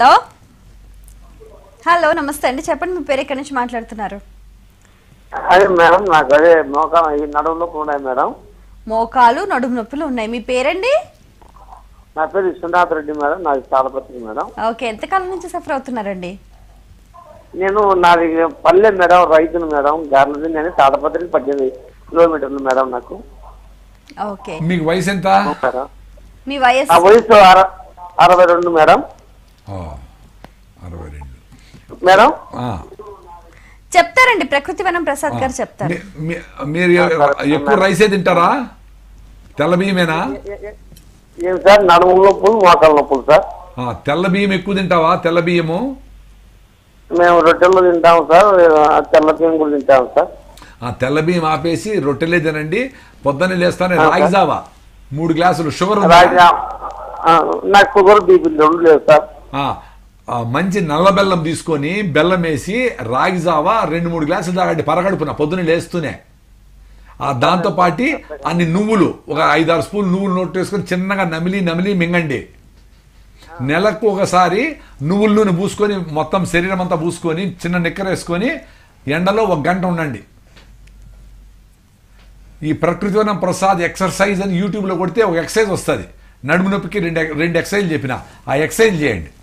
Hello hello నమస్తే అండి చెప్పండి మీ పేరు ఎక్కడి నుంచి మాట్లాడుతున్నారు అదే మేడం నాకు అదే మోకాలు ఈ నడుములో ఉన్నాయి మేడం మోకాలు నడుము నొప్పులు ఉన్నాయి మీ పేరండి నా పేరు విశ్వనాథ్ రెడ్డి మేడం నాది తాళపత్రి మేడం ఓకే ఎంతకాలం నుంచి సఫర్ అవుతున్నారండి నేను నాది పల్లె మేడం రైతును మేడం గార్లది నేను తాళపత్రికి పద్దెనిమిది కిలోమీటర్లు మేడం నాకు ఓకే మీకు వయసు ఎంత మేడం మీ నా వయస్సు వయసు అర అరవై రెండు మేడం ఆ, అరవై రెండు మేడం ఆ. చెప్తారండి ప్రకృతి వనం ప్రసాద్ గారు చెప్తారు మీ- మీ- మీరు ఎక్కువ రైసే తింటారా తెల్ల బియ్యమేనా ఏం సార్ నడుము నొప్పులు మోకాలు నొప్పులు సార్ ఆ, తెల్ల బియ్యం ఎక్కువ తింటావా తెల్ల బియ్యము మేము రొట్టెలు తింటాము సార్ తెల్ల బియ్యం కూడా తింటాము సార్ ఆ తెల్ల బియ్యం ఆపేసి రొట్టెలే తినండి పొద్దున్నే లేస్తానే రాగి జావా మూడు గ్లాసులు షుగర్ ఉందా? రాజా ఆ, నాకు షుగర్ బీపీ రెండు లేదు సార్ ఆ, ఆ, మంచి నల్ల బెల్లం తీసుకొని బెల్లం వేసి రాగి జావా రెండు మూడు గ్లాసులు తాగండి పరగడుపున పొద్దున్న లేస్తూనే ఆ దాంతో పాటి అన్ని నువ్వులు ఒక ఐదారు స్పూన్ నువ్వులు నోట్ వేసుకొని చిన్నగా నమిలి నమిలి మింగండి నెలకు ఒకసారి నువ్వుల నూనె పూసుకొని మొత్తం శరీరం అంతా పూసుకొని చిన్న నిక్కర వేసుకొని ఎండలో ఒక గంట ఉండండి ఈ ప్రకృతి వనం ప్రసాద్ ఎక్సర్సైజ్ అని యూట్యూబ్లో కొడితే ఒక ఎక్సర్సైజ్ వస్తుంది నడుము నొప్పికి రెండు రెండు ఎక్సర్సైజ్ చెప్పిన ఆ ఎక్సర్సైజ్ చేయండి